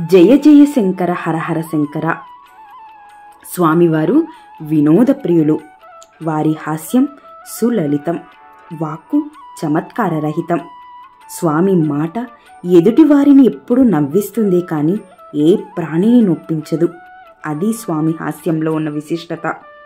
జయ జయ శంకర హరహర శంకర స్వామివారు వినోద ప్రియులు వారి హాస్యం సులలితం వాక్కు చమత్కారరహితం స్వామి మాట ఎదుటివారిని ఎప్పుడూ నవ్విస్తుందే కానీ ఏ ప్రాణిని నొప్పించదు అది స్వామి హాస్యంలో ఉన్న విశిష్టత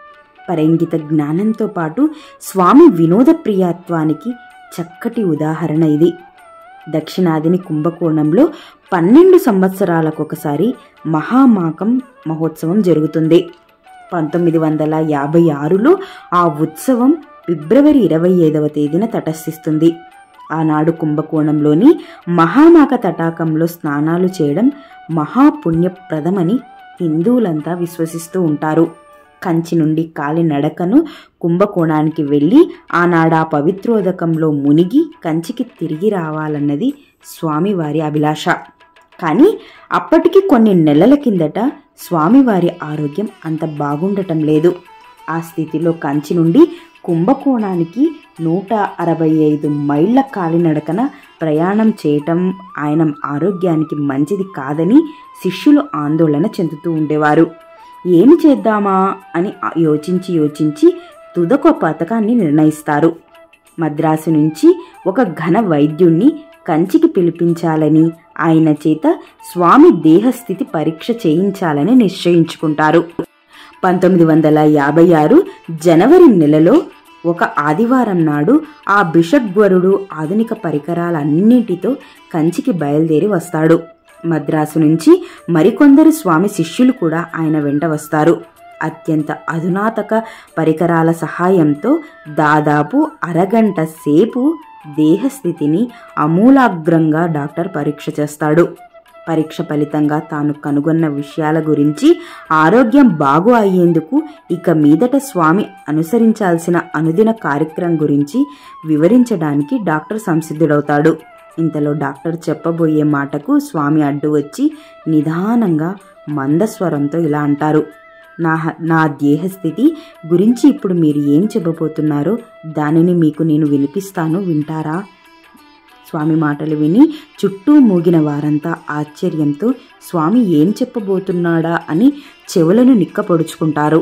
పరంగిత జ్ఞానంతో పాటు స్వామి వినోద ప్రియత్వానికి చక్కటి ఉదాహరణ ఇది దక్షిణాదిని కుంభకోణంలో పన్నెండు సంవత్సరాలకొకసారి మహామాకం మహోత్సవం జరుగుతుంది పంతొమ్మిది వందల యాభై ఆరులో ఆ ఉత్సవం ఫిబ్రవరి ఇరవై ఐదవ తేదీన తటస్థిస్తుంది ఆనాడు కుంభకోణంలోని మహామాక తటాకంలో స్నానాలు చేయడం మహాపుణ్యప్రదమని హిందువులంతా విశ్వసిస్తూ ఉంటారు కంచి నుండి కాలి నడకను కుంభకోణానికి వెళ్ళి ఆనాడా పవిత్రోదకంలో మునిగి కంచికి తిరిగి రావాలన్నది స్వామివారి అభిలాష కానీ అప్పటికి కొన్ని నెలల కిందట స్వామివారి ఆరోగ్యం అంత బాగుండటం లేదు ఆ స్థితిలో కంచి నుండి కుంభకోణానికి నూట అరవై ఐదు మైళ్ళ కాలినడకన ప్రయాణం చేయటం ఆయన ఆరోగ్యానికి మంచిది కాదని శిష్యులు ఆందోళన చెందుతూ ఉండేవారు ఏమి చేద్దామా అని యోచించి యోచించి తుదకొ పథకాన్ని నిర్ణయిస్తారు మద్రాసు నుంచి ఒక ఘన వైద్యుణ్ణి కంచికి పిలిపించాలని ఆయన చేత స్వామి దేహస్థితి పరీక్ష చేయించాలని నిశ్చయించుకుంటారు పంతొమ్మిది వందల యాభై ఆరు జనవరి నెలలో ఒక ఆదివారం నాడు ఆ బిషగ్వరుడు ఆధునిక పరికరాలన్నింటితో కంచికి బయలుదేరి వస్తాడు మద్రాసు నుంచి మరికొందరు స్వామి శిష్యులు కూడా ఆయన వెంట వస్తారు అత్యంత అధునాతక పరికరాల సహాయంతో దాదాపు అరగంట సేపు దేహస్థితిని అమూలాగ్రంగా డాక్టర్ పరీక్ష చేస్తాడు పరీక్ష ఫలితంగా తాను కనుగొన్న విషయాల గురించి ఆరోగ్యం బాగు అయ్యేందుకు ఇక మీదట స్వామి అనుసరించాల్సిన అనుదిన కార్యక్రమం గురించి వివరించడానికి డాక్టర్ సంసిద్ధుడవుతాడు ఇంతలో డాక్టర్ చెప్పబోయే మాటకు స్వామి అడ్డు వచ్చి నిదానంగా మందస్వరంతో ఇలా అంటారు నా నా దేహస్థితి గురించి ఇప్పుడు మీరు ఏం చెప్పబోతున్నారో దానిని మీకు నేను వినిపిస్తాను వింటారా స్వామి మాటలు విని చుట్టూ మూగిన వారంతా ఆశ్చర్యంతో స్వామి ఏం చెప్పబోతున్నాడా అని చెవులను నిక్కపొడుచుకుంటారు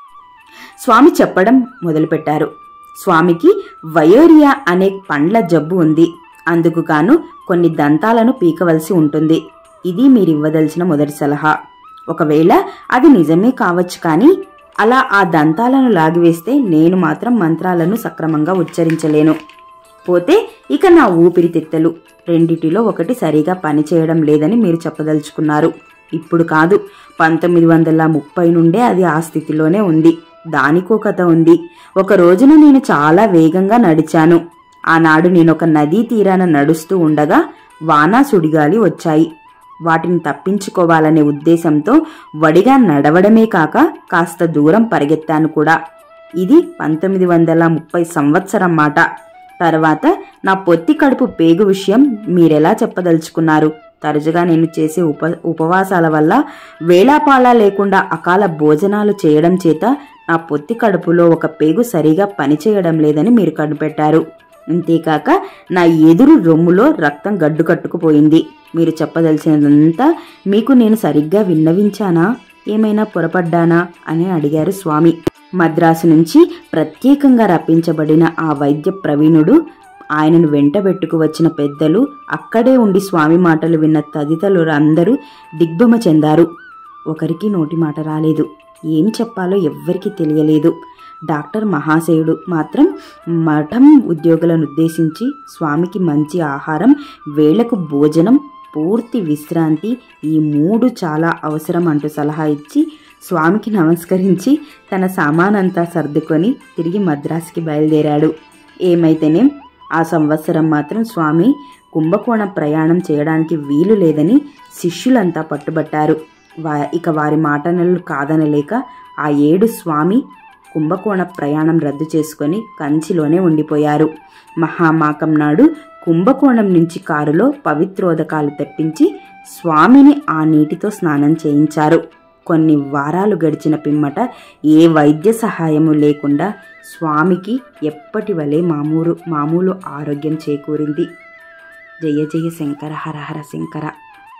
స్వామి చెప్పడం మొదలుపెట్టారు స్వామికి వయోరియా అనే పండ్ల జబ్బు ఉంది అందుకు గాను కొన్ని దంతాలను పీకవలసి ఉంటుంది ఇది మీరివ్వదలిచిన మొదటి సలహా ఒకవేళ అది నిజమే కావచ్చు కానీ అలా ఆ దంతాలను లాగివేస్తే నేను మాత్రం మంత్రాలను సక్రమంగా ఉచ్చరించలేను పోతే ఇక నా ఊపిరితిత్తలు రెండిటిలో ఒకటి సరిగా పనిచేయడం లేదని మీరు చెప్పదలుచుకున్నారు ఇప్పుడు కాదు పంతొమ్మిది వందల ముప్పై నుండే అది ఆ స్థితిలోనే ఉంది దానికో కథ ఉంది ఒక రోజున నేను చాలా వేగంగా నడిచాను ఆనాడు నేను ఒక నదీ తీరాన నడుస్తూ ఉండగా వానా సుడిగాలి వచ్చాయి వాటిని తప్పించుకోవాలనే ఉద్దేశంతో వడిగా నడవడమే కాక కాస్త దూరం పరిగెత్తాను కూడా ఇది పంతొమ్మిది వందల ముప్పై సంవత్సరం మాట తర్వాత నా పొత్తి కడుపు పేగు విషయం మీరెలా చెప్పదలుచుకున్నారు తరచుగా నేను చేసే ఉప ఉపవాసాల వల్ల వేళాపాళా లేకుండా అకాల భోజనాలు చేయడం చేత నా పొత్తి కడుపులో ఒక పేగు సరిగా పనిచేయడం లేదని మీరు కనిపెట్టారు అంతేకాక నా ఎదురు రొమ్ములో రక్తం గడ్డు కట్టుకుపోయింది మీరు చెప్పదలిచినదంతా మీకు నేను సరిగ్గా విన్నవించానా ఏమైనా పొరపడ్డానా అని అడిగారు స్వామి మద్రాసు నుంచి ప్రత్యేకంగా రప్పించబడిన ఆ వైద్య ప్రవీణుడు ఆయనను వెంటబెట్టుకు వచ్చిన పెద్దలు అక్కడే ఉండి స్వామి మాటలు విన్న తదితరులు అందరూ దిగ్భ్రమ చెందారు ఒకరికి నోటి మాట రాలేదు ఏం చెప్పాలో ఎవ్వరికీ తెలియలేదు డాక్టర్ మహాశయుడు మాత్రం మఠం ఉద్యోగులను ఉద్దేశించి స్వామికి మంచి ఆహారం వేళకు భోజనం పూర్తి విశ్రాంతి ఈ మూడు చాలా అవసరం అంటూ సలహా ఇచ్చి స్వామికి నమస్కరించి తన సామానంతా సర్దుకొని తిరిగి మద్రాసుకి బయలుదేరాడు ఏమైతేనేం ఆ సంవత్సరం మాత్రం స్వామి కుంభకోణం ప్రయాణం చేయడానికి వీలు లేదని శిష్యులంతా పట్టుబట్టారు వా ఇక వారి మాటనలు కాదనలేక ఆ ఏడు స్వామి కుంభకోణ ప్రయాణం రద్దు చేసుకొని కంచిలోనే ఉండిపోయారు మహామాకం నాడు కుంభకోణం నుంచి కారులో పవిత్రోదకాలు తెప్పించి స్వామిని ఆ నీటితో స్నానం చేయించారు కొన్ని వారాలు గడిచిన పిమ్మట ఏ వైద్య సహాయము లేకుండా స్వామికి ఎప్పటి వలె మామూలు మామూలు ఆరోగ్యం చేకూరింది జయ జయ శంకర హర హర శంకర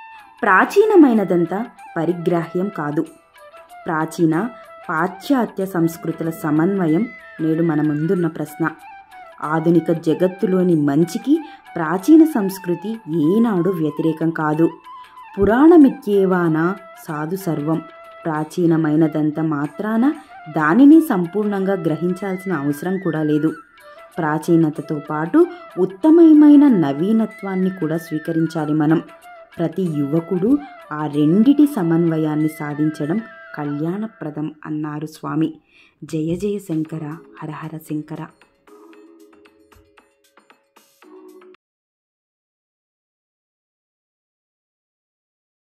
ప్రాచీనమైనదంతా పరిగ్రాహ్యం కాదు ప్రాచీన పాశ్చాత్య సంస్కృతుల సమన్వయం నేడు మన ముందున్న ప్రశ్న ఆధునిక జగత్తులోని మంచికి ప్రాచీన సంస్కృతి ఏనాడు వ్యతిరేకం కాదు పురాణమిత్యేవాన సాధు సర్వం ప్రాచీనమైనదంత మాత్రాన దానిని సంపూర్ణంగా గ్రహించాల్సిన అవసరం కూడా లేదు ప్రాచీనతతో పాటు ఉత్తమమైన నవీనత్వాన్ని కూడా స్వీకరించాలి మనం ప్రతి యువకుడు ఆ రెండిటి సమన్వయాన్ని సాధించడం కళ్యాణప్రదం అన్నారు స్వామి జయ జయ శంకర హరహర శంకర